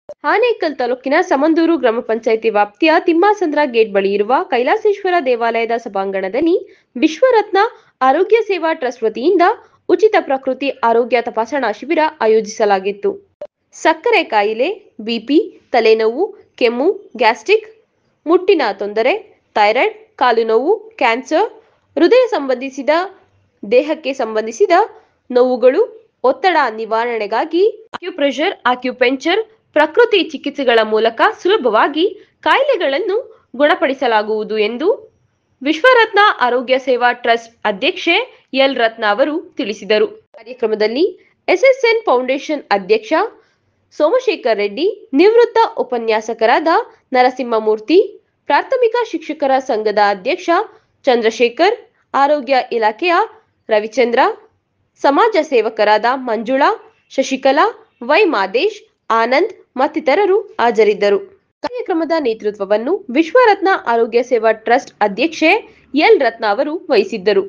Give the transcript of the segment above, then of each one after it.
ಆನೇಕಲ್ ತಾಲೂಕಿನ ಸಮಂದೂರು ಗ್ರಾಮ ಪಂಚಾಯಿತಿ ವ್ಯಾಪ್ತಿಯ ತಿಮ್ಮಾಸಂದ್ರ ಗೇಟ್ ಬಳಿ ಇರುವ ಕೈಲಾಸೇಶ್ವರ ದೇವಾಲಯದ ಸಭಾಂಗಣದಲ್ಲಿ ವಿಶ್ವರತ್ನ ಆರೋಗ್ಯ ಸೇವಾ ಟ್ರಸ್ಟ್ ವತಿಯಿಂದ ಉಚಿತ ಪ್ರಕೃತಿ ಆರೋಗ್ಯ ತಪಾಸಣಾ ಶಿಬಿರ ಆಯೋಜಿಸಲಾಗಿತ್ತು ಸಕ್ಕರೆ ಕಾಯಿಲೆ ಬಿಪಿ ತಲೆನೋವು ಕೆಮ್ಮು ಗ್ಯಾಸ್ಟ್ರಿಕ್ ಮುಟ್ಟಿನ ತೊಂದರೆ ಥೈರಾಯ್ಡ್ ಕಾಲು ನೋವು ಕ್ಯಾನ್ಸರ್ ಹೃದಯ ಸಂಬಂಧಿಸಿದ ದೇಹಕ್ಕೆ ಸಂಬಂಧಿಸಿದ ನೋವುಗಳು ಒತ್ತಡ ನಿವಾರಣೆಗಾಗಿ ಅಕ್ಯುಪ್ರೆಷರ್ ಅಕ್ಯುಪೆಂಚರ್ ಪ್ರಕೃತಿ ಚಿಕಿತ್ಸೆಗಳ ಮೂಲಕ ಸುಲಭವಾಗಿ ಕಾಯಿಲೆಗಳನ್ನು ಗುಣಪಡಿಸಲಾಗುವುದು ಎಂದು ವಿಶ್ವರತ್ನ ಆರೋಗ್ಯ ಸೇವಾ ಟ್ರಸ್ಟ್ ಅಧ್ಯಕ್ಷೆ ಎಲ್ ರತ್ನ ಅವರು ತಿಳಿಸಿದರು ಕಾರ್ಯಕ್ರಮದಲ್ಲಿ ಎಸ್ಎಸ್ಎನ್ ಫೌಂಡೇಶನ್ ಅಧ್ಯಕ್ಷ ಸೋಮಶೇಖರ್ ರೆಡ್ಡಿ ನಿವೃತ್ತ ಉಪನ್ಯಾಸಕರಾದ ನರಸಿಂಹಮೂರ್ತಿ ಪ್ರಾಥಮಿಕ ಶಿಕ್ಷಕರ ಸಂಘದ ಅಧ್ಯಕ್ಷ ಚಂದ್ರಶೇಖರ್ ಆರೋಗ್ಯ ಇಲಾಖೆಯ ರವಿಚಂದ್ರ ಸಮಾಜ ಸೇವಕರಾದ ಮಂಜುಳಾ ಶಶಿಕಲಾ ವೈ ಮಾದೇಶ್ ಆನಂದ್ ಮತ್ತಿತರರು ಹಾಜರಿದ್ದರು ಕಾರ್ಯಕ್ರಮದ ನೇತೃತ್ವವನ್ನು ವಿಶ್ವರತ್ನ ಆರೋಗ್ಯ ಸೇವಾ ಟ್ರಸ್ಟ್ ಅಧ್ಯಕ್ಷೆ ಎಲ್ ರತ್ನ ಅವರು ವಹಿಸಿದ್ದರು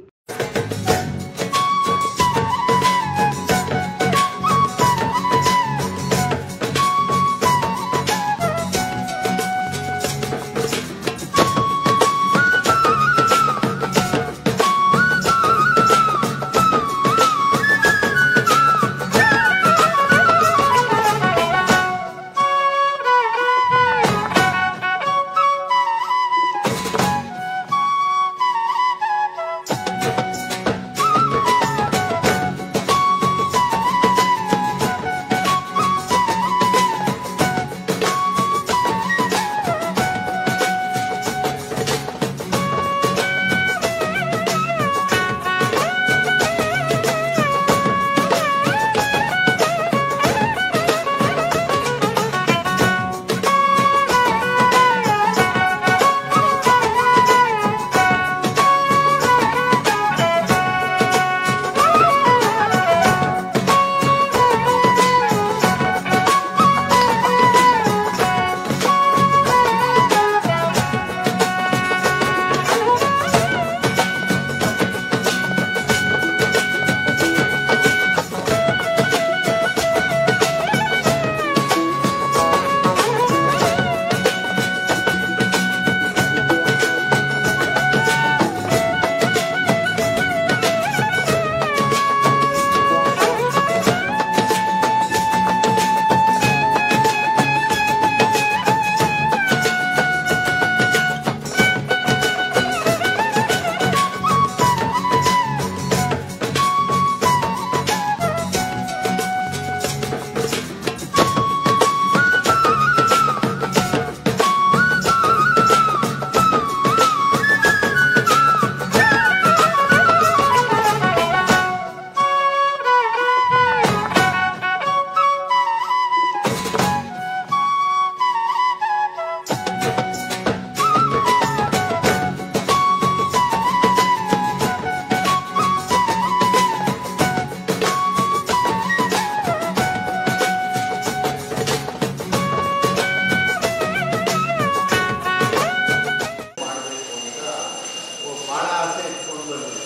ಭಾಳ ಆಸೆ ಇಟ್ಕೊಂಡು ಬಂದರು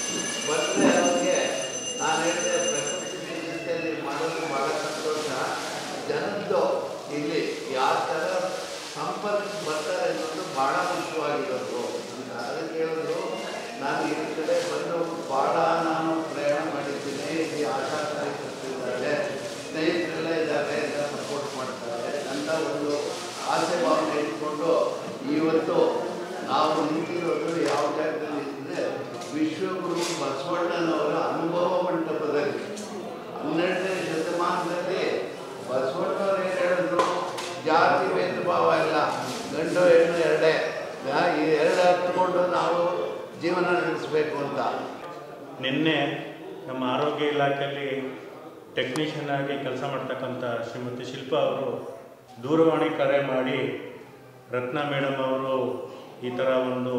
ಬಂದರೆ ಅವ್ರಿಗೆ ನಾನು ಹೇಳಿದೆ ಪ್ರಕೃತಿ ಚಿಕಿತ್ಸೆಯಲ್ಲಿ ಮಾಡೋದು ಭಾಳ ಸಂತೋಷ ಜನದ್ದು ಇಲ್ಲಿ ಯಾವ ಥರ ಸಂಪರ್ಕಕ್ಕೆ ಬರ್ತಾರೆ ಅನ್ನೋದು ಭಾಳ ಮುಖ್ಯವಾಗಿರೋದು ಅಂತ ಅದಕ್ಕೆ ಹೇಳಿದ್ರು ನಾನು ಈ ಕಡೆ ಬಂದು ಭಾಳ ನಾನು ಪ್ರಯಾಣ ಮಾಡಿದ್ದೀನಿ ಇಲ್ಲಿ ಆಶಾ ಕಾರ್ಯಕರ್ತರಿದ್ದಾರೆ ಸ್ನೇಹಿತರೆಲ್ಲ ಇದ್ದಾರೆ ಎಲ್ಲ ಸಪೋರ್ಟ್ ಮಾಡ್ತಾರೆ ಅಂತ ಒಂದು ಆಸೆ ಭಾವನೆ ಇಟ್ಕೊಂಡು ಇವತ್ತು ನಾವು ನಿಂತಿರೋದು ಯಾವ ಜಾಗದಲ್ಲಿ ಅಂದರೆ ವಿಶ್ವಗುರು ಬಸವಣ್ಣನವರ ಅನುಭವ ಮಂಟಪದಲ್ಲಿ ಹನ್ನೆರಡನೇ ಶತಮಾನದಲ್ಲಿ ಬಸವಣ್ಣವ್ರು ಏನು ಹೇಳಿದ್ರು ಜಾತಿ ಭೇದ ಭಾವ ಇಲ್ಲ ಗಂಡು ಹೆಣ್ಣು ಎರಡೇ ಯಾ- ಈ ಎರಡು ಹತ್ಕೊಂಡು ನಾವು ಜೀವನ ನಡೆಸಬೇಕು ಅಂತ ನಿನ್ನೆ ನಮ್ಮ ಆರೋಗ್ಯ ಇಲಾಖೆಯಲ್ಲಿ ಟೆಕ್ನಿಷಿಯನ್ ಆಗಿ ಕೆಲಸ ಮಾಡ್ತಕ್ಕಂಥ ಶ್ರೀಮತಿ ಶಿಲ್ಪಾ ಅವರು ದೂರವಾಣಿ ಕರೆ ಮಾಡಿ ರತ್ನ ಮೇಡಮ್ ಅವರು ಈ ಥರ ಒಂದು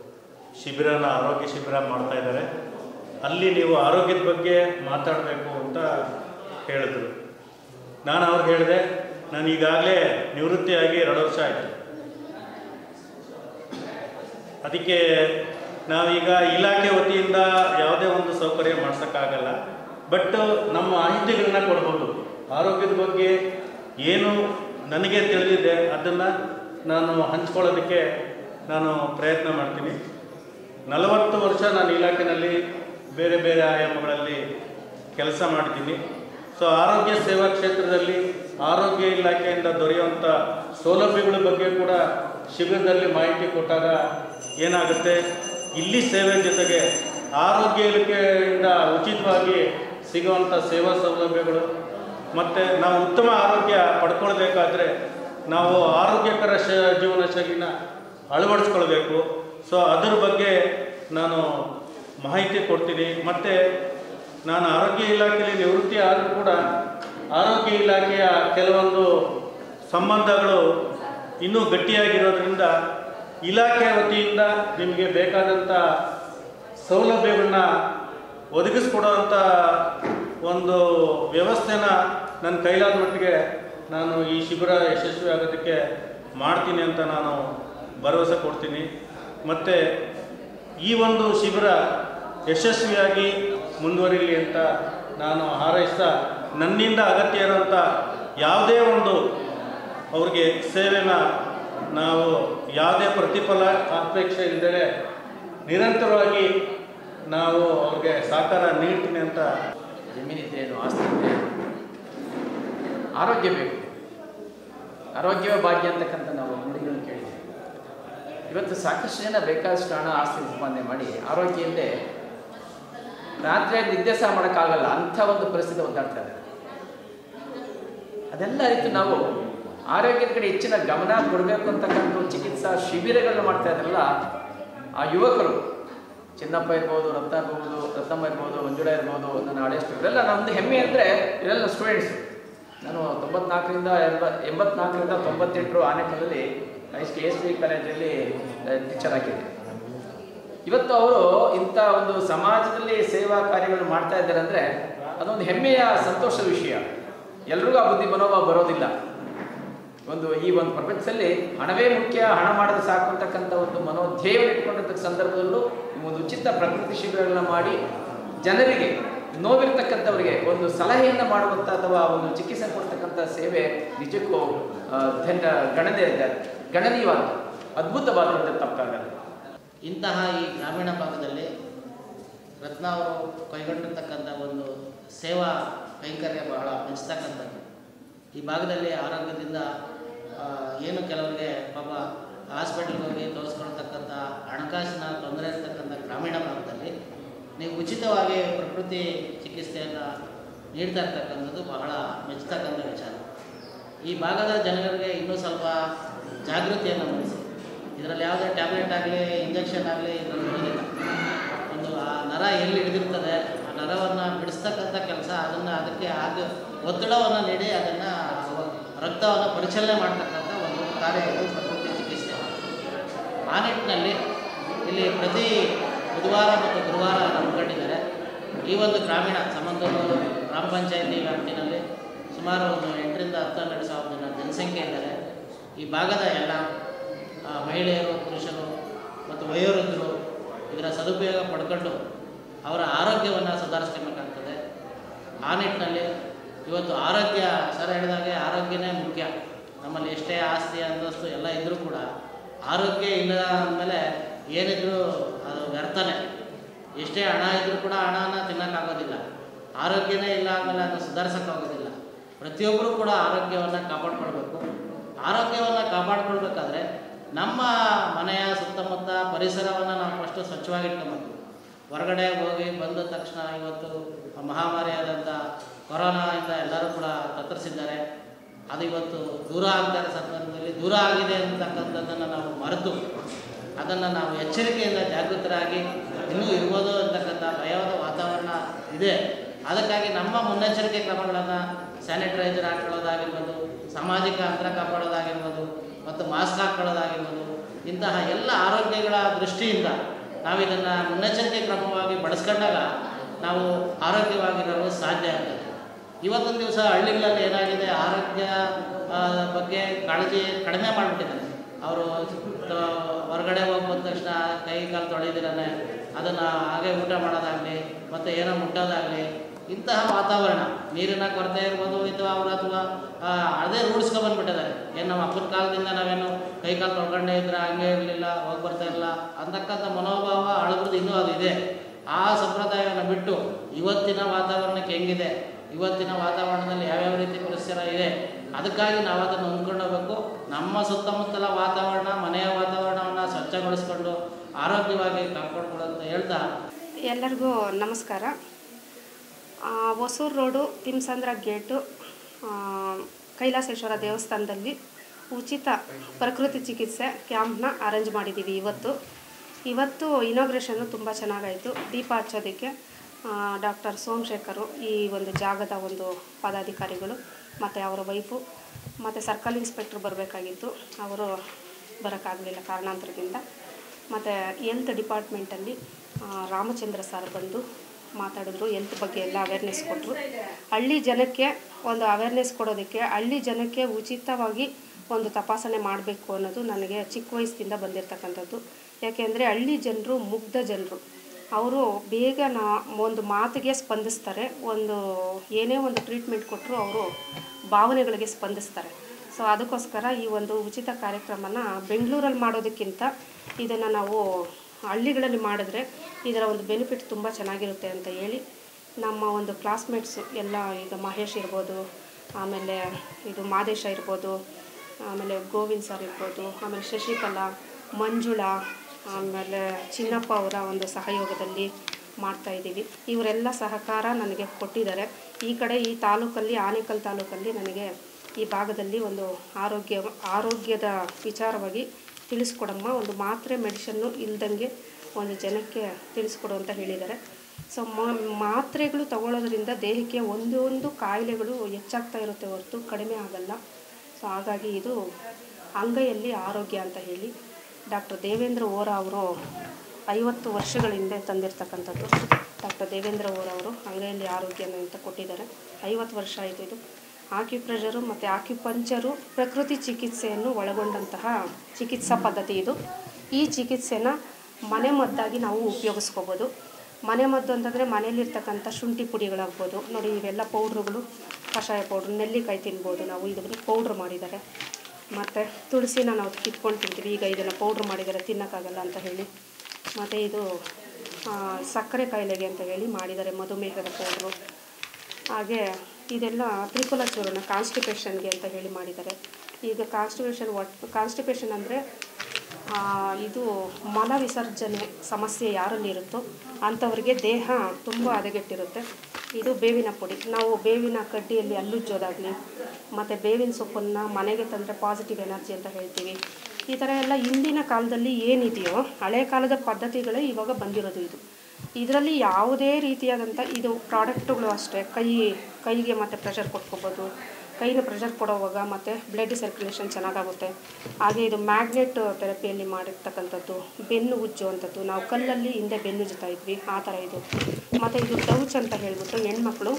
ಶಿಬಿರನ ಆರೋಗ್ಯ ಶಿಬಿರ ಮಾಡ್ತಾ ಇದ್ದಾರೆ ಅಲ್ಲಿ ನೀವು ಆರೋಗ್ಯದ ಬಗ್ಗೆ ಮಾತಾಡಬೇಕು ಅಂತ ಹೇಳಿದ್ರು ನಾನು ಅವ್ರಿಗೆ ಹೇಳಿದೆ ನಾನು ಈಗಾಗಲೇ ನಿವೃತ್ತಿಯಾಗಿ ಎರಡು ವರ್ಷ ಆಯಿತು ಅದಕ್ಕೆ ನಾವೀಗ ಇಲಾಖೆ ವತಿಯಿಂದ ಯಾವುದೇ ಒಂದು ಸೌಕರ್ಯ ಮಾಡ್ಸೋಕ್ಕಾಗಲ್ಲ ಬಟ್ ನಮ್ಮ ಮಾಹಿತಿಗಳನ್ನ ಕೊಡ್ಬೋದು ಆರೋಗ್ಯದ ಬಗ್ಗೆ ಏನು ನನಗೆ ತಿಳಿದಿದೆ ಅದನ್ನು ನಾನು ಹಂಚ್ಕೊಳ್ಳೋದಕ್ಕೆ ನಾನು ಪ್ರಯತ್ನ ಮಾಡ್ತೀನಿ ನಲವತ್ತು ವರ್ಷ ನಾನು ಇಲಾಖೆಯಲ್ಲಿ ಬೇರೆ ಬೇರೆ ಆಯಾಮಗಳಲ್ಲಿ ಕೆಲಸ ಮಾಡಿದ್ದೀನಿ ಸೊ ಆರೋಗ್ಯ ಸೇವಾ ಕ್ಷೇತ್ರದಲ್ಲಿ ಆರೋಗ್ಯ ಇಲಾಖೆಯಿಂದ ದೊರೆಯುವಂಥ ಸೌಲಭ್ಯಗಳ ಬಗ್ಗೆ ಕೂಡ ಶಿಬಿರದಲ್ಲಿ ಮಾಹಿತಿ ಕೊಟ್ಟಾಗ ಏನಾಗುತ್ತೆ ಇಲ್ಲಿ ಸೇವೆ ಜೊತೆಗೆ ಆರೋಗ್ಯ ಇಲಾಖೆಯಿಂದ ಉಚಿತವಾಗಿ ಸಿಗುವಂಥ ಸೇವಾ ಸೌಲಭ್ಯಗಳು ಮತ್ತು ನಾವು ಉತ್ತಮ ಆರೋಗ್ಯ ಪಡ್ಕೊಳ್ಬೇಕಾದ್ರೆ ನಾವು ಆರೋಗ್ಯಕರ ಶ ಜೀವನ ಶೈಲಿನ ಅಳವಡಿಸ್ಕೊಳ್ಬೇಕು ಸೊ ಅದ್ರ ಬಗ್ಗೆ ನಾನು ಮಾಹಿತಿ ಕೊಡ್ತೀನಿ ಮತ್ತು ನಾನು ಆರೋಗ್ಯ ಇಲಾಖೆಯಲ್ಲಿ ನಿವೃತ್ತಿ ಆದರೂ ಕೂಡ ಆರೋಗ್ಯ ಇಲಾಖೆಯ ಕೆಲವೊಂದು ಸಂಬಂಧಗಳು ಇನ್ನೂ ಗಟ್ಟಿಯಾಗಿರೋದ್ರಿಂದ ಇಲಾಖೆ ವತಿಯಿಂದ ನಿಮಗೆ ಬೇಕಾದಂಥ ಸೌಲಭ್ಯಗಳನ್ನ ಒದಗಿಸ್ಕೊಡೋವಂಥ ಒಂದು ವ್ಯವಸ್ಥೆನ ನನ್ನ ಕೈಲಾದ ಮಟ್ಟಿಗೆ ನಾನು ಈ ಶಿಬಿರ ಯಶಸ್ವಿ ಆಗೋದಕ್ಕೆ ಮಾಡ್ತೀನಿ ಅಂತ ನಾನು ಭರವಸೆ ಕೊಡ್ತೀನಿ ಮತ್ತು ಈ ಒಂದು ಶಿಬಿರ ಯಶಸ್ವಿಯಾಗಿ ಮುಂದುವರಿಲಿ ಅಂತ ನಾನು ಹಾರೈಸ್ತಾ ನನ್ನಿಂದ ಅಗತ್ಯ ಇರೋಂಥ ಯಾವುದೇ ಒಂದು ಅವ್ರಿಗೆ ಸೇವೆನ ನಾವು ಯಾವುದೇ ಪ್ರತಿಫಲ ಅಪೇಕ್ಷೆ ಇಲ್ಲದೆ ನಿರಂತರವಾಗಿ ನಾವು ಅವ್ರಿಗೆ ಸಹಕಾರ ನೀಡ್ತೀನಿ ಅಂತ ಜಮೀನಿದ್ದೇನು ಆಸ್ತಿ ಇದೆ ಆರೋಗ್ಯ ಬೇಕು ಆರೋಗ್ಯವೇ ಭಾಗ್ಯ ಅಂತಕ್ಕಂಥ ನಾವು ನುಡಿಗಳನ್ನು ಕೇಳಿದ್ದೇವೆ ಇವತ್ತು ಸಾಕಷ್ಟು ಜನ ಬೇಕಾದಷ್ಟು ಹಣ ಆಸ್ತಿ ಸಂಪಾದನೆ ಮಾಡಿ ಆರೋಗ್ಯ ಇಲ್ಲದೆ ರಾತ್ರಿ ನಿದ್ದೆ ಸಹ ಮಾಡೋಕ್ಕಾಗಲ್ಲ ಅಂಥ ಒಂದು ಪರಿಸ್ಥಿತಿ ಒದ್ದಾಡ್ತಾ ಇದೆ ಅದೆಲ್ಲ ಅರಿತು ನಾವು ಆರೋಗ್ಯದ ಕಡೆ ಹೆಚ್ಚಿನ ಗಮನ ಕೊಡಬೇಕು ಅಂತಕ್ಕಂಥ ಚಿಕಿತ್ಸಾ ಶಿಬಿರಗಳನ್ನ ಮಾಡ್ತಾ ಇದ್ರಲ್ಲ ಆ ಯುವಕರು ಚಿನ್ನಪ್ಪ ಇರ್ಬೋದು ರತ್ನ ಇರ್ಬೋದು ರತ್ನಮ್ಮ ಇರ್ಬೋದು ಮಂಜುಳ ಇರ್ಬೋದು ನನ್ನ ಹಳೆಯಷ್ಟು ಇವರೆಲ್ಲ ನಮ್ಮದು ಹೆಮ್ಮೆ ಅಂದರೆ ಇವರೆಲ್ಲ ಸ್ಟೂಡೆಂಟ್ಸ್ ನಾನು ತೊಂಬತ್ನಾಲ್ಕರಿಂದ ಎಂಬ ಎಂಬತ್ನಾಲ್ಕರಿಂದ ತೊಂಬತ್ತೆಂಟರು ಆನೆಕಲ್ಲಲ್ಲಿ ಎಸ್ ಕೆ ಎಸ್ ಪಿ ಕಾಲೇಜಲ್ಲಿ ಟೀಚರ್ ಆಗಿದ್ದೆ ಇವತ್ತು ಅವರು ಇಂಥ ಒಂದು ಸಮಾಜದಲ್ಲಿ ಸೇವಾ ಕಾರ್ಯಗಳು ಮಾಡ್ತಾ ಇದ್ದಾರೆ ಅಂದರೆ ಅದೊಂದು ಹೆಮ್ಮೆಯ ಸಂತೋಷದ ವಿಷಯ ಎಲ್ರಿಗೂ ಆ ಬುದ್ಧಿ ಮನೋಭಾವ ಬರೋದಿಲ್ಲ ಒಂದು ಈ ಒಂದು ಪ್ರಪಂಚದಲ್ಲಿ ಹಣವೇ ಮುಖ್ಯ ಹಣ ಮಾಡಿದ್ರೆ ಸಾಕು ಅಂತಕ್ಕಂಥ ಒಂದು ಮನೋಧ್ಯೇಯ ಇಟ್ಕೊಂಡಿರ್ತಕ್ಕ ಸಂದರ್ಭದಲ್ಲೂ ಈ ಒಂದು ಉಚಿತ ಪ್ರಕೃತಿ ಶಿಬಿರಗಳನ್ನ ಮಾಡಿ ಜನರಿಗೆ ನೋವಿರ್ತಕ್ಕಂಥವರಿಗೆ ಒಂದು ಸಲಹೆಯನ್ನು ಮಾಡುವಂಥ ಅಥವಾ ಒಂದು ಚಿಕಿತ್ಸೆ ಕೊಡ್ತಕ್ಕಂಥ ಸೇವೆ ನಿಜಕ್ಕೂ ಆ, ಧನ್ಯ ಗಣನೆ ಗಣನೀಯವಾದ ಅದ್ಭುತವಾದಂಥ ತಪ್ಪಾಗಲ್ಲ ಇಂತಹ ಈ ಗ್ರಾಮೀಣ ಭಾಗದಲ್ಲಿ ರತ್ನ ಅವರು ಕೈಗೊಂಡಿರ್ತಕ್ಕಂಥ ಒಂದು ಸೇವಾ ಕೈಂಕರ್ಯ ಬಹಳ ಮೆಚ್ಚತಕ್ಕಂಥದ್ದು ಈ ಭಾಗದಲ್ಲಿ ಆರೋಗ್ಯದಿಂದ ಆ, ಏನು ಕೆಲವರಿಗೆ ಪಾಪ ಹಾಸ್ಪಿಟಲ್ಗೆ ಹೋಗಿ ತೋರಿಸ್ಕೊಳ್ತಕ್ಕಂಥ ಹಣಕಾಸಿನ ತೊಂದರೆ ಇರತಕ್ಕಂಥ ಗ್ರಾಮೀಣ ಭಾಗದಲ್ಲಿ ನೀವು ಉಚಿತವಾಗಿ ಪ್ರಕೃತಿ ಚಿಕಿತ್ಸೆಯನ್ನು ನೀಡ್ತಾ ಇರ್ತಕ್ಕಂಥದ್ದು ಬಹಳ ಮೆಚ್ಚತಕ್ಕಂಥ ವಿಚಾರ ಈ ಭಾಗದ ಜನರಿಗೆ ಇನ್ನೂ ಸ್ವಲ್ಪ ಜಾಗೃತಿಯನ್ನು ಮೂಡಿಸಿ ಇದರಲ್ಲಿ ಯಾವುದೇ ಟ್ಯಾಬ್ಲೆಟ್ ಆಗಲಿ ಇಂಜೆಕ್ಷನ್ ಆಗಲಿ ಇದರಲ್ಲಿ ಇರೋದಿಲ್ಲ ಒಂದು ಆ ನರ ಎಲ್ಲಿ ಹಿಡಿದಿರ್ತದೆ ಆ ನರವನ್ನು ಬಿಡಿಸ್ತಕ್ಕಂಥ ಕೆಲಸ ಅದನ್ನು ಅದಕ್ಕೆ ಆಗ ಒತ್ತಡವನ್ನು ನೀಡಿ ಅದನ್ನು ರಕ್ತವನ್ನು ಪರಿಚಲನೆ ಮಾಡ್ತಕ್ಕಂಥ ಒಂದು ಕಾರ್ಯ ಇದು ಪ್ರಕೃತಿ ಚಿಕಿತ್ಸೆ ಆ ನಿಟ್ಟಿನಲ್ಲಿ ಇಲ್ಲಿ ಪ್ರತಿ ಬುಧವಾರ ಮತ್ತು ಗುರುವಾರ ಹಮ್ಮಿಕೊಂಡಿದ್ದಾರೆ ಈ ಒಂದು ಗ್ರಾಮೀಣ ಸಮಂತೂರು ಗ್ರಾಮ ಪಂಚಾಯತಿ ವ್ಯಾಪ್ತಿನಲ್ಲಿ ಸುಮಾರು ಒಂದು ಎಂಟರಿಂದ ಹತ್ತು ಹನ್ನೆರಡು ಸಾವಿರ ಜನ ಜನಸಂಖ್ಯೆ ಇದ್ದಾರೆ ಈ ಭಾಗದ ಎಲ್ಲ ಆ, ಮಹಿಳೆಯರು ಪುರುಷರು ಮತ್ತು ವಯೋವೃದ್ಧರು ಇದರ ಸದುಪಯೋಗ ಪಡ್ಕೊಂಡು ಅವರ ಆರೋಗ್ಯವನ್ನು ಸುಧಾರಿಸ್ಕೊಬೇಕಾಗ್ತದೆ ಆ ನಿಟ್ಟಿನಲ್ಲಿ ಇವತ್ತು ಆರೋಗ್ಯ ಸರ್ ಹೇಳಿದಾಗೆ ಆರೋಗ್ಯನೇ ಮುಖ್ಯ ನಮ್ಮಲ್ಲಿ ಎಷ್ಟೇ ಆಸ್ತಿ ಅಂತಸ್ತು ಎಲ್ಲ ಇದ್ದರೂ ಕೂಡ ಆರೋಗ್ಯ ಇಲ್ಲ ಅಂದಮೇಲೆ ಏನಿದ್ರೂ ಅದು ವ್ಯರ್ಥನೇ ಎಷ್ಟೇ ಹಣ ಇದ್ದರೂ ಕೂಡ ಹಣನ ತಿನ್ನೋಕ್ಕಾಗೋದಿಲ್ಲ ಆರೋಗ್ಯನೇ ಇಲ್ಲ ಅಂದಮೇಲೆ ಅದನ್ನು ಸುಧಾರಿಸೋಕ್ಕಾಗೋದಿಲ್ಲ ಪ್ರತಿಯೊಬ್ಬರೂ ಕೂಡ ಆರೋಗ್ಯವನ್ನು ಕಾಪಾಡ್ಕೊಳ್ಬೇಕು ಆರೋಗ್ಯವನ್ನು ಕಾಪಾಡ್ಕೊಳ್ಬೇಕಾದ್ರೆ ನಮ್ಮ ಮನೆಯ ಸುತ್ತಮುತ್ತ ಪರಿಸರವನ್ನು ನಾವು ಫಸ್ಟು ಸ್ವಚ್ಛವಾಗಿಟ್ಕೊಬೇಕು ಹೊರಗಡೆ ಹೋಗಿ ಬಂದ ತಕ್ಷಣ ಇವತ್ತು ಮಹಾಮಾರಿಯಾದಂಥ ಕೊರೋನಾದಿಂದ ಎಲ್ಲರೂ ಕೂಡ ತತ್ತರಿಸಿದ್ದಾರೆ ಅದು ಇವತ್ತು ದೂರ ಆಗ್ತಾ ಇರೋ ಸಂದರ್ಭದಲ್ಲಿ ದೂರ ಆಗಿದೆ ಅಂತಕ್ಕಂಥದ್ದನ್ನು ನಾವು ಮರೆತು ಅದನ್ನು ನಾವು ಎಚ್ಚರಿಕೆಯಿಂದ ಜಾಗೃತರಾಗಿ ಇನ್ನೂ ಇರ್ಬೋದು ಅಂತಕ್ಕಂಥ ಭಯವಾದ ವಾತಾವರಣ ಇದೆ ಅದಕ್ಕಾಗಿ ನಮ್ಮ ಮುನ್ನೆಚ್ಚರಿಕೆ ಕ್ರಮಗಳನ್ನು ಸ್ಯಾನಿಟೈಸರ್ ಹಾಕೊಳ್ಳೋದಾಗಿರ್ಬೋದು ಸಾಮಾಜಿಕ ಅಂತರ ಕಾಪಾಡೋದಾಗಿರ್ಬೋದು ಮತ್ತು ಮಾಸ್ಕ್ ಹಾಕ್ಕೊಳ್ಳೋದಾಗಿರ್ಬೋದು ಇಂತಹ ಎಲ್ಲ ಆರೋಗ್ಯಗಳ ದೃಷ್ಟಿಯಿಂದ ನಾವು ಇದನ್ನು ಮುನ್ನೆಚ್ಚರಿಕೆ ಕ್ರಮವಾಗಿ ಬಳಸ್ಕೊಂಡಾಗ ನಾವು ಆರೋಗ್ಯವಾಗಿರಲು ಸಾಧ್ಯ ಆಗ್ತದೆ ಇವತ್ತೊಂದು ದಿವಸ ಹಳ್ಳಿಗಳಲ್ಲಿ ಏನಾಗಿದೆ ಆರೋಗ್ಯ ಆ, ಬಗ್ಗೆ ಕಾಳಜಿ ಕಡಿಮೆ ಮಾಡಿಬಿಟ್ಟಿದ್ದಾರೆ ಅವರು ಹೊರಗಡೆ ಹೋಗಿ ಬಂದ ತಕ್ಷಣ ಕೈ ಕಾಲು ತೊಳೆದಿರನೆ ಅದನ್ನು ಹಾಗೆ ಊಟ ಮಾಡೋದಾಗಲಿ ಮತ್ತು ಏನೋ ಮುಟ್ಟೋದಾಗಲಿ ಇಂತಹ ವಾತಾವರಣ ನೀರಿನ ಕೊರತೆ ಇರ್ಬೋದು ಅಥವಾ ಅವರು ಅಥವಾ ಆ, ಅದೇ ರೂಢಿಸ್ಕೊಂಡ್ಬಂದ್ಬಿಟ್ಟಿದ್ದಾರೆ ಏನು ನಮ್ಮ ಅಪ್ಪನ ಕಾಲದಿಂದ ನಾವೇನು ಕೈ ಕಾಲು ತೊಳ್ಕೊಂಡೇ ಇದ್ರೆ ಹಂಗೆ ಇರಲಿಲ್ಲ ಹೋಗಿ ಬರ್ತಾ ಇಲ್ಲ ಅಂತಕ್ಕಂಥ ಮನೋಭಾವ ಹಳಬ್ರದ್ದು ಇನ್ನೂ ಅದು ಇದೆ ಆ ಸಂಪ್ರದಾಯವನ್ನು ಬಿಟ್ಟು ಇವತ್ತಿನ ವಾತಾವರಣಕ್ಕೆ ಹೆಂಗಿದೆ ಇವತ್ತಿನ ವಾತಾವರಣದಲ್ಲಿ ಯಾವ್ಯಾವ ರೀತಿ ಪರಿಸರ ಇದೆ ಅದಕ್ಕಾಗಿ ನಾವು ಅದನ್ನು ಹೊಂದ್ಕೊಂಡು ಹೋಗ್ಬೇಕು ನಮ್ಮ ಸುತ್ತಮುತ್ತಲ ವಾತಾವರಣ ಮನೆಯ ವಾತಾವರಣವನ್ನು ಸ್ವಚ್ಛಗೊಳಿಸ್ಕೊಂಡು ಆರೋಗ್ಯವಾಗಿ ಕಾಪಾಡ್ಕೊಳ್ಳೋ ಅಂತ ಹೇಳ್ತಾ ಎಲ್ಲರಿಗೂ ನಮಸ್ಕಾರ ಆ, ಹೊಸೂರು ರೋಡು ತಿಮ್ಸಂದ್ರ ಗೇಟು ಆ, ಕೈಲಾಸೇಶ್ವರ ದೇವಸ್ಥಾನದಲ್ಲಿ ಉಚಿತ ಪ್ರಕೃತಿ ಚಿಕಿತ್ಸೆ ಕ್ಯಾಂಪ್ನ ಅರೇಂಜ್ ಮಾಡಿದ್ದೀವಿ ಇವತ್ತು ಇವತ್ತು ಇನಾಗ್ರೇಷನ್ನು ತುಂಬ ಚೆನ್ನಾಗಾಯಿತು ದೀಪ ಹಚ್ಚೋದಕ್ಕೆ ಡಾಕ್ಟರ್ ಸೋಮಶೇಖರು ಈ ಒಂದು ಜಾಗದ ಒಂದು ಪದಾಧಿಕಾರಿಗಳು ಮತ್ತು ಅವರ ವೈಫು ಮತ್ತು ಸರ್ಕಲ್ ಇನ್ಸ್ಪೆಕ್ಟ್ರ್ ಬರಬೇಕಾಗಿತ್ತು ಅವರು ಬರೋಕ್ಕಾಗಲಿಲ್ಲ ಕಾರಣಾಂತರದಿಂದ ಮತ್ತು ಎಲ್ತ್ ಡಿಪಾರ್ಟ್ಮೆಂಟಲ್ಲಿ ಆ, ರಾಮಚಂದ್ರ ಸರ್ ಬಂದು ಮಾತಾಡಿದ್ರು ಎಲ್ತ್ ಬಗ್ಗೆ ಎಲ್ಲ ಅವೇರ್ನೆಸ್ ಕೊಟ್ಟರು ಹಳ್ಳಿ ಜನಕ್ಕೆ ಒಂದು ಅವೇರ್ನೆಸ್ ಕೊಡೋದಕ್ಕೆ ಹಳ್ಳಿ ಜನಕ್ಕೆ ಉಚಿತವಾಗಿ ಒಂದು ತಪಾಸಣೆ ಮಾಡಬೇಕು ಅನ್ನೋದು ನನಗೆ ಚಿಕ್ಕ ವಯಸ್ಸಿಂದ ಬಂದಿರತಕ್ಕಂಥದ್ದು ಯಾಕೆಂದರೆ ಹಳ್ಳಿ ಜನರು ಮುಗ್ಧ ಜನರು ಅವರು ಬೇಗ ನಾ ಒಂದು ಮಾತಿಗೆ ಸ್ಪಂದಿಸ್ತಾರೆ ಒಂದು ಏನೇ ಒಂದು ಟ್ರೀಟ್ಮೆಂಟ್ ಕೊಟ್ಟರು ಅವರು ಭಾವನೆಗಳಿಗೆ ಸ್ಪಂದಿಸ್ತಾರೆ ಸೊ ಅದಕ್ಕೋಸ್ಕರ ಈ ಒಂದು ಉಚಿತ ಕಾರ್ಯಕ್ರಮನ ಬೆಂಗಳೂರಲ್ಲಿ ಮಾಡೋದಕ್ಕಿಂತ ಇದನ್ನು ನಾವು ಹಳ್ಳಿಗಳಲ್ಲಿ ಮಾಡಿದ್ರೆ ಇದರ ಒಂದು ಬೆನಿಫಿಟ್ ತುಂಬ ಚೆನ್ನಾಗಿರುತ್ತೆ ಅಂತ ಹೇಳಿ ನಮ್ಮ ಒಂದು ಕ್ಲಾಸ್ಮೇಟ್ಸು ಎಲ್ಲ ಈಗ ಮಹೇಶ್ ಇರ್ಬೋದು ಆಮೇಲೆ ಇದು ಮಾದೇಶ ಇರ್ಬೋದು ಆಮೇಲೆ ಗೋವಿಂದ್ ಸರ್ ಇರ್ಬೋದು ಆಮೇಲೆ ಶಶಿಕಲಾ ಮಂಜುಳಾ ಆಮೇಲೆ ಚಿನ್ನಪ್ಪ ಅವರ ಒಂದು ಸಹಯೋಗದಲ್ಲಿ ಮಾಡ್ತಾ ಇದ್ದೀವಿ ಇವರೆಲ್ಲ ಸಹಕಾರ ನನಗೆ ಕೊಟ್ಟಿದ್ದಾರೆ ಈ ಕಡೆ ಈ ತಾಲೂಕಲ್ಲಿ ಆನೇಕಲ್ ತಾಲೂಕಲ್ಲಿ ನನಗೆ ಈ ಭಾಗದಲ್ಲಿ ಒಂದು ಆರೋಗ್ಯ ಆರೋಗ್ಯದ ವಿಚಾರವಾಗಿ ತಿಳಿಸ್ಕೊಡಮ್ಮ ಒಂದು ಮಾತ್ರೆ ಮೆಡಿಷನ್ನು ಇಲ್ದಂಗೆ ಒಂದು ಜನಕ್ಕೆ ತಿಳಿಸ್ಕೊಡು ಅಂತ ಹೇಳಿದ್ದಾರೆ ಸೊ ಮಾತ್ರೆಗಳು ತಗೊಳ್ಳೋದ್ರಿಂದ ದೇಹಕ್ಕೆ ಒಂದೊಂದು ಕಾಯಿಲೆಗಳು ಹೆಚ್ಚಾಗ್ತಾ ಇರುತ್ತೆ ಹೊರತು ಕಡಿಮೆ ಆಗಲ್ಲ ಸೊ ಹಾಗಾಗಿ ಇದು ಅಂಗೈಯಲ್ಲಿ ಆರೋಗ್ಯ ಅಂತ ಹೇಳಿ ಡಾಕ್ಟರ್ ದೇವೇಂದ್ರ ಓರ ಅವರು ಐವತ್ತು ವರ್ಷಗಳ ಹಿಂದೆ ತಂದಿರ್ತಕ್ಕಂಥದ್ದು ಡಾಕ್ಟರ್ ದೇವೇಂದ್ರ ಓರ ಅವರು ಅಂಗೈಯಲ್ಲಿ ಆರೋಗ್ಯ ಅಂತ ಕೊಟ್ಟಿದ್ದಾರೆ ಐವತ್ತು ವರ್ಷ ಆಯಿತು ಇದು ಆಕ್ಯುಪ್ರೆಷರು ಮತ್ತು ಆಕ್ಯುಪಂಚರು ಪ್ರಕೃತಿ ಚಿಕಿತ್ಸೆಯನ್ನು ಒಳಗೊಂಡಂತಹ ಚಿಕಿತ್ಸಾ ಪದ್ಧತಿ ಇದು ಈ ಚಿಕಿತ್ಸೆನ ಮನೆ ಮದ್ದಾಗಿ ನಾವು ಉಪಯೋಗಿಸ್ಕೋಬೋದು ಮನೆ ಮದ್ದು ಅಂತಂದರೆ ಮನೆಯಲ್ಲಿರ್ತಕ್ಕಂಥ ಶುಂಠಿ ಪುಡಿಗಳಾಗ್ಬೋದು ನೋಡಿ ಇವೆಲ್ಲ ಪೌಡ್ರುಗಳು ಕಷಾಯ ಪೌಡ್ರು ನೆಲ್ಲಿಕಾಯಿ ತಿನ್ಬೋದು ನಾವು ಇದನ್ನು ಪೌಡ್ರ್ ಮಾಡಿದ್ದಾರೆ ಮತ್ತು ತುಳಸಿನ ನಾವು ಕಿತ್ಕೊಂಡು ತಿಂತೀವಿ ಈಗ ಇದನ್ನು ಪೌಡ್ರ್ ಮಾಡಿದ್ದಾರೆ ತಿನ್ನೋಕ್ಕಾಗಲ್ಲ ಅಂತ ಹೇಳಿ ಮತ್ತು ಇದು ಆ, ಸಕ್ಕರೆ ಕಾಯಿಲೆಗೆ ಅಂತ ಹೇಳಿ ಮಾಡಿದ್ದಾರೆ ಮಧುಮೇಹದ ಪೌಡ್ರು ಹಾಗೆ ಇದೆಲ್ಲ ತ್ರಿಫಲ ಚೂರ್ಣ ಕಾನ್ಸ್ಟಿಪೇಷನ್ಗೆ ಅಂತ ಹೇಳಿ ಮಾಡಿದ್ದಾರೆ ಈಗ ಕಾನ್ಸ್ಟಿಪೇಷನ್ ಒಟ್ಟು ಕಾನ್ಸ್ಟಿಪೇಷನ್ ಅಂದರೆ ಇದು ಮಲ ವಿಸರ್ಜನೆ ಸಮಸ್ಯೆ ಯಾರಲ್ಲಿ ಇರುತ್ತೋ ಅಂಥವ್ರಿಗೆ ದೇಹ ತುಂಬ ಹದಗೆಟ್ಟಿರುತ್ತೆ ಇದು ಬೇವಿನ ಪುಡಿ ನಾವು ಬೇವಿನ ಕಡ್ಡಿಯಲ್ಲಿ ಹಲ್ಲುಜ್ಜೋದಾಗಲಿ ಮತ್ತು ಬೇವಿನ ಸೊಪ್ಪನ್ನು ಮನೆಗೆ ತಂದರೆ ಪಾಸಿಟಿವ್ ಎನರ್ಜಿ ಅಂತ ಹೇಳ್ತೀವಿ ಈ ಥರ ಎಲ್ಲ ಹಿಂದಿನ ಕಾಲದಲ್ಲಿ ಏನಿದೆಯೋ ಹಳೆ ಕಾಲದ ಪದ್ಧತಿಗಳೇ ಇವಾಗ ಬಂದಿರೋದು ಇದು ಇದರಲ್ಲಿ ಯಾವುದೇ ರೀತಿಯಾದಂಥ ಇದು ಪ್ರಾಡಕ್ಟುಗಳು ಅಷ್ಟೇ ಕೈ ಕೈಗೆ ಮತ್ತು ಪ್ರೆಷರ್ ಕೊಟ್ಕೋಬೋದು ಕೈಗೆ ಪ್ರೆಷರ್ ಕೊಡೋವಾಗ ಮತ್ತು ಬ್ಲಡ್ ಸರ್ಕ್ಯುಲೇಷನ್ ಚೆನ್ನಾಗಾಗುತ್ತೆ ಹಾಗೆ ಇದು ಮ್ಯಾಗ್ನೆಟ್ ಥೆರಪಿಯಲ್ಲಿ ಮಾಡಿರ್ತಕ್ಕಂಥದ್ದು ಬೆನ್ನು ಉಜ್ಜುವಂಥದ್ದು ನಾವು ಕಲ್ಲಲ್ಲಿ ಹಿಂದೆ ಬೆನ್ನು ಉಜ್ಜುತ್ತಾ ಇದ್ವಿ ಆ ಥರ ಇದು ಮತ್ತು ಇದು ಡೌಚ್ ಅಂತ ಹೇಳ್ಬಿಟ್ಟು ಹೆಣ್ಮಕ್ಳು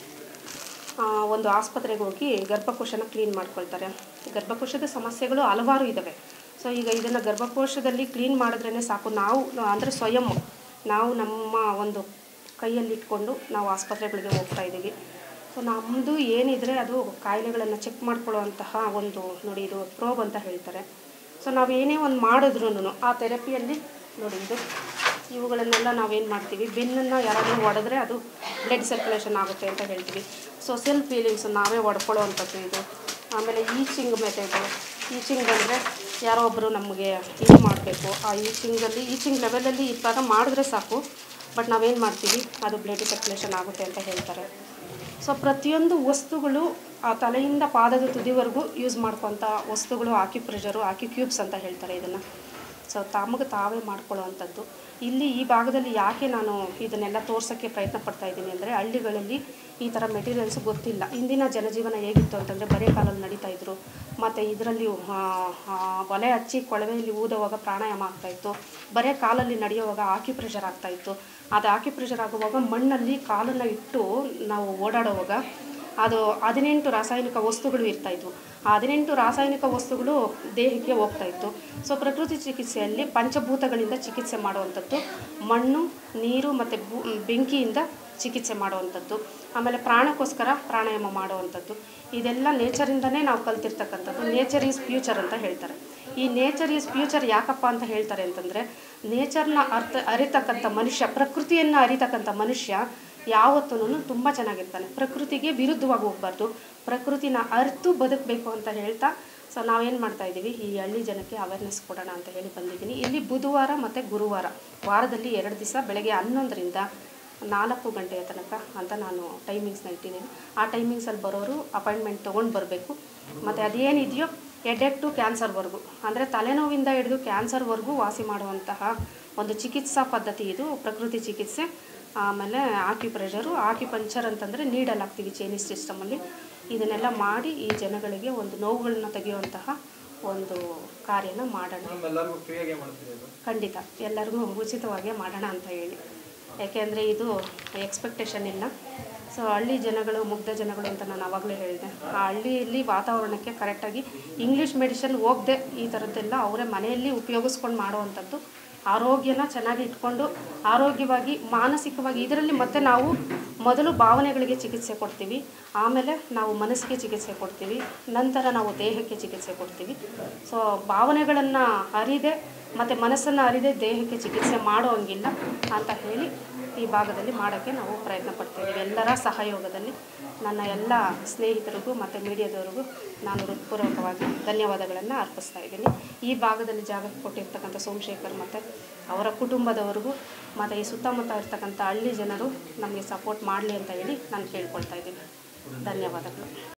ಆ, ಒಂದು ಆಸ್ಪತ್ರೆಗೆ ಹೋಗಿ ಗರ್ಭಕೋಶನ ಕ್ಲೀನ್ ಮಾಡ್ಕೊಳ್ತಾರೆ ಗರ್ಭಕೋಶದ ಸಮಸ್ಯೆಗಳು ಹಲವಾರು ಇದ್ದಾವೆ ಸೊ ಈಗ ಇದನ್ನು ಗರ್ಭಕೋಶದಲ್ಲಿ ಕ್ಲೀನ್ ಮಾಡಿದ್ರೇ ಸಾಕು ನಾವು ಅಂದರೆ ಸ್ವಯಂ ನಾವು ನಮ್ಮ ಒಂದು ಕೈಯಲ್ಲಿ ಇಟ್ಕೊಂಡು ನಾವು ಆಸ್ಪತ್ರೆಗಳಿಗೆ ಹೋಗ್ತಾ ಇದ್ದೀವಿ ಸೊ ನಮ್ಮದು ಏನಿದ್ರೆ ಅದು ಕಾಯಿಲೆಗಳನ್ನು ಚೆಕ್ ಮಾಡ್ಕೊಳ್ಳುವಂತಹ ಒಂದು ನೋಡಿ ಇದು ಪ್ರೋಬ್ ಅಂತ ಹೇಳ್ತಾರೆ ಸೊ ನಾವು ಏನೇ ಒಂದು ಮಾಡಿದ್ರೂ ಆ ಥೆರಪಿಯಲ್ಲಿ ನೋಡಿ ಇದು ಇವುಗಳನ್ನೆಲ್ಲ ನಾವೇನು ಮಾಡ್ತೀವಿ ಬೆನ್ನನ್ನು ಯಾರಾದರೂ ಹೊಡೆದ್ರೆ ಅದು ಬ್ಲಡ್ ಸರ್ಕ್ಯುಲೇಷನ್ ಆಗುತ್ತೆ ಅಂತ ಹೇಳ್ತೀವಿ ಸೊ ಸೆಲ್ಫ್ ಫೀಲಿಂಗ್ಸ್ ನಾವೇ ಹೊಡ್ಕೊಳ್ಳೋವಂಥದ್ದು ಇದು ಆಮೇಲೆ ಈಚಿಂಗ್ ಮೆಥಡು ಈಚಿಂಗ್ ಅಂದರೆ ಯಾರೋ ಒಬ್ಬರು ನಮಗೆ ಇದು ಮಾಡಬೇಕು ಆ ಈಚಿಂಗಲ್ಲಿ ಈಚಿಂಗ್ ಲೆವೆಲಲ್ಲಿ ಈ ಥರ ಮಾಡಿದ್ರೆ ಸಾಕು ಬಟ್ ನಾವೇನು ಮಾಡ್ತೀವಿ ಅದು ಬ್ಲಡ್ ಸರ್ಕ್ಯುಲೇಷನ್ ಆಗುತ್ತೆ ಅಂತ ಹೇಳ್ತಾರೆ ಸೊ ಪ್ರತಿಯೊಂದು ವಸ್ತುಗಳು ಆ ತಲೆಯಿಂದ ಪಾದದ ತುದಿವರೆಗೂ ಯೂಸ್ ಮಾಡ್ಕೊತ ವಸ್ತುಗಳು ಆಕಿ ಪ್ರೆಷರು ಆಕಿ ಕ್ಯೂಬ್ಸ್ ಅಂತ ಹೇಳ್ತಾರೆ ಇದನ್ನು ಸೊ ತಮಗೆ ತಾವೇ ಮಾಡ್ಕೊಳ್ಳೋವಂಥದ್ದು ಇಲ್ಲಿ ಈ ಭಾಗದಲ್ಲಿ ಯಾಕೆ ನಾನು ಇದನ್ನೆಲ್ಲ ತೋರ್ಸೋಕ್ಕೆ ಪ್ರಯತ್ನ ಪಡ್ತಾ ಇದ್ದೀನಿ ಅಂದರೆ ಹಳ್ಳಿಗಳಲ್ಲಿ ಈ ಥರ ಮೆಟೀರಿಯಲ್ಸ್ ಗೊತ್ತಿಲ್ಲ ಇಂದಿನ ಜನಜೀವನ ಹೇಗಿತ್ತು ಅಂತಂದರೆ ಬರೀ ಕಾಲಲ್ಲಿ ನಡೀತಾ ಇದ್ರು ಮತ್ತು ಇದರಲ್ಲಿ ಒಲೆ ಹಚ್ಚಿ ಕೊಳವೆಯಲ್ಲಿ ಊದುವಾಗ ಪ್ರಾಣಾಯಾಮ ಆಗ್ತಾಯಿತ್ತು ಬರೇ ಕಾಲಲ್ಲಿ ನಡೆಯುವಾಗ ಆಕಿ ಪ್ರೆಷರ್ ಆಗ್ತಾಯಿತ್ತು ಅದು ಆಕಿ ಪ್ರೆಷರ್ ಆಗುವಾಗ ಮಣ್ಣಲ್ಲಿ ಕಾಲನ್ನು ಇಟ್ಟು ನಾವು ಓಡಾಡುವಾಗ ಅದು ಹದಿನೆಂಟು ರಾಸಾಯನಿಕ ವಸ್ತುಗಳು ಇರ್ತಾಯಿದ್ವು ಆ ಹದಿನೆಂಟು ರಾಸಾಯನಿಕ ವಸ್ತುಗಳು ದೇಹಕ್ಕೆ ಹೋಗ್ತಾ ಇತ್ತು ಸೊ ಪ್ರಕೃತಿ ಚಿಕಿತ್ಸೆಯಲ್ಲಿ ಪಂಚಭೂತಗಳಿಂದ ಚಿಕಿತ್ಸೆ ಮಾಡುವಂಥದ್ದು ಮಣ್ಣು ನೀರು ಮತ್ತು ಬು ಬೆಂಕಿಯಿಂದ ಚಿಕಿತ್ಸೆ ಮಾಡುವಂಥದ್ದು ಆಮೇಲೆ ಪ್ರಾಣಕ್ಕೋಸ್ಕರ ಪ್ರಾಣಾಯಾಮ ಮಾಡುವಂಥದ್ದು ಇದೆಲ್ಲ ನೇಚರಿಂದನೇ ನಾವು ಕಲ್ತಿರ್ತಕ್ಕಂಥದ್ದು ನೇಚರ್ ಈಸ್ ಫ್ಯೂಚರ್ ಅಂತ ಹೇಳ್ತಾರೆ ಈ ನೇಚರ್ ಈಸ್ ಫ್ಯೂಚರ್ ಯಾಕಪ್ಪ ಅಂತ ಹೇಳ್ತಾರೆ ಅಂತಂದರೆ ನೇಚರ್ನ ಅರ್ಥ ಅರಿತಕ್ಕಂಥ ಮನುಷ್ಯ ಪ್ರಕೃತಿಯನ್ನು ಅರಿತಕ್ಕಂಥ ಮನುಷ್ಯ ಯಾವತ್ತೂ ತುಂಬ ಚೆನ್ನಾಗಿರ್ತಾನೆ ಪ್ರಕೃತಿಗೆ ವಿರುದ್ಧವಾಗಿ ಹೋಗ್ಬಾರ್ದು ಪ್ರಕೃತಿನ ಅರಿತು ಬದುಕಬೇಕು ಅಂತ ಹೇಳ್ತಾ ಸೊ ನಾವೇನು ಮಾಡ್ತಾ ಇದ್ದೀವಿ ಈ ಹಳ್ಳಿ ಜನಕ್ಕೆ ಅವೇರ್ನೆಸ್ ಕೊಡೋಣ ಅಂತ ಹೇಳಿ ಬಂದಿದ್ದೀನಿ ಇಲ್ಲಿ ಬುಧವಾರ ಮತ್ತು ಗುರುವಾರ ವಾರದಲ್ಲಿ ಎರಡು ದಿವಸ ಬೆಳಗ್ಗೆ ಹನ್ನೊಂದರಿಂದ ನಾಲ್ಕು ಗಂಟೆಯ ತನಕ ಅಂತ ನಾನು ಟೈಮಿಂಗ್ಸ್ನ ಇಟ್ಟಿದ್ದೀನಿ ಆ ಟೈಮಿಂಗ್ಸಲ್ಲಿ ಬರೋರು ಅಪಾಯಿಂಟ್ಮೆಂಟ್ ತೊಗೊಂಡು ಬರಬೇಕು ಮತ್ತು ಅದೇನಿದೆಯೋ ಎಡೆಕ್ ಟು ಕ್ಯಾನ್ಸರ್ವರೆಗೂ ಅಂದರೆ ತಲೆನೋವಿಂದ ಹಿಡಿದು ಕ್ಯಾನ್ಸರ್ವರೆಗೂ ವಾಸಿ ಮಾಡುವಂತಹ ಒಂದು ಚಿಕಿತ್ಸಾ ಪದ್ಧತಿ ಇದು ಪ್ರಕೃತಿ ಚಿಕಿತ್ಸೆ ಆಮೇಲೆ ಆಕ್ಯುಪ್ರೆಷರು ಆಕ್ಯುಪಂಚರ್ ಅಂತಂದರೆ ನೀಡಲ್ ಹಾಕ್ತೀವಿ ಚೈನೀಸ್ ಸಿಸ್ಟಮಲ್ಲಿ ಇದನ್ನೆಲ್ಲ ಮಾಡಿ ಈ ಜನಗಳಿಗೆ ಒಂದು ನೋವುಗಳನ್ನ ತೆಗೆಯುವಂತಹ ಒಂದು ಕಾರ್ಯನ ಮಾಡೋಣ ಎಲ್ಲರಿಗೂ ಫ್ರೀಯಾಗಿ ಮಾಡ್ತೀವಿ ಅದು ಖಂಡಿತ ಎಲ್ಲರಿಗೂ ಉಚಿತವಾಗಿ ಮಾಡೋಣ ಅಂತ ಹೇಳಿ ಯಾಕೆಂದರೆ ಇದು ಎಕ್ಸ್ಪೆಕ್ಟೇಷನ್ ಇಲ್ಲ ಸೊ ಹಳ್ಳಿ ಜನಗಳು ಮುಗ್ಧ ಜನಗಳು ಅಂತ ನಾನು ಆವಾಗಲೇ ಹೇಳಿದೆ ಆ ಹಳ್ಳಿಯಲ್ಲಿ ವಾತಾವರಣಕ್ಕೆ ಕರೆಕ್ಟಾಗಿ ಇಂಗ್ಲೀಷ್ ಮೆಡಿಷನ್ ಹೋಗದೆ ಈ ಥರದ್ದೆಲ್ಲ ಅವರೇ ಮನೆಯಲ್ಲಿ ಉಪಯೋಗಿಸ್ಕೊಂಡು ಮಾಡುವಂಥದ್ದು ಆರೋಗ್ಯನ ಚೆನ್ನಾಗಿ ಇಟ್ಕೊಂಡು ಆರೋಗ್ಯವಾಗಿ ಮಾನಸಿಕವಾಗಿ ಇದರಲ್ಲಿ ಮತ್ತೆ ನಾವು ಮೊದಲು ಭಾವನೆಗಳಿಗೆ ಚಿಕಿತ್ಸೆ ಕೊಡ್ತೀವಿ ಆಮೇಲೆ ನಾವು ಮನಸ್ಸಿಗೆ ಚಿಕಿತ್ಸೆ ಕೊಡ್ತೀವಿ ನಂತರ ನಾವು ದೇಹಕ್ಕೆ ಚಿಕಿತ್ಸೆ ಕೊಡ್ತೀವಿ ಸೊ ಭಾವನೆಗಳನ್ನು ಅರಿದೆ ಮತ್ತು ಮನಸ್ಸನ್ನು ಅರಿದೆ ದೇಹಕ್ಕೆ ಚಿಕಿತ್ಸೆ ಮಾಡೋ ಹಂಗಿಲ್ಲ ಅಂತ ಹೇಳಿ ಈ ಭಾಗದಲ್ಲಿ ಮಾಡೋಕ್ಕೆ ನಾವು ಪ್ರಯತ್ನ ಪಡ್ತಿದ್ದೀವಿ ಎಲ್ಲರ ಸಹಯೋಗದಲ್ಲಿ ನನ್ನ ಎಲ್ಲ ಸ್ನೇಹಿತರಿಗೂ ಮತ್ತು ಮೀಡಿಯಾದವರಿಗೂ ನಾನು ಹೃತ್ಪೂರ್ವಕವಾಗಿ ಧನ್ಯವಾದಗಳನ್ನು ಅರ್ಪಿಸ್ತಾ ಇದ್ದೀನಿ ಈ ಭಾಗದಲ್ಲಿ ಜಾಗ ಕೊಟ್ಟಿರ್ತಕ್ಕಂಥ ಸೋಮಶೇಖರ್ ಮತ್ತು ಅವರ ಕುಟುಂಬದವರಿಗೂ ಮತ್ತು ಈ ಸುತ್ತಮುತ್ತ ಇರ್ತಕ್ಕಂಥ ಹಳ್ಳಿ ಜನರು ನಮಗೆ ಸಪೋರ್ಟ್ ಮಾಡಲಿ ಅಂತ ಹೇಳಿ ನಾನು ಕೇಳ್ಕೊಳ್ತಾ ಇದ್ದೀನಿ ಧನ್ಯವಾದಗಳು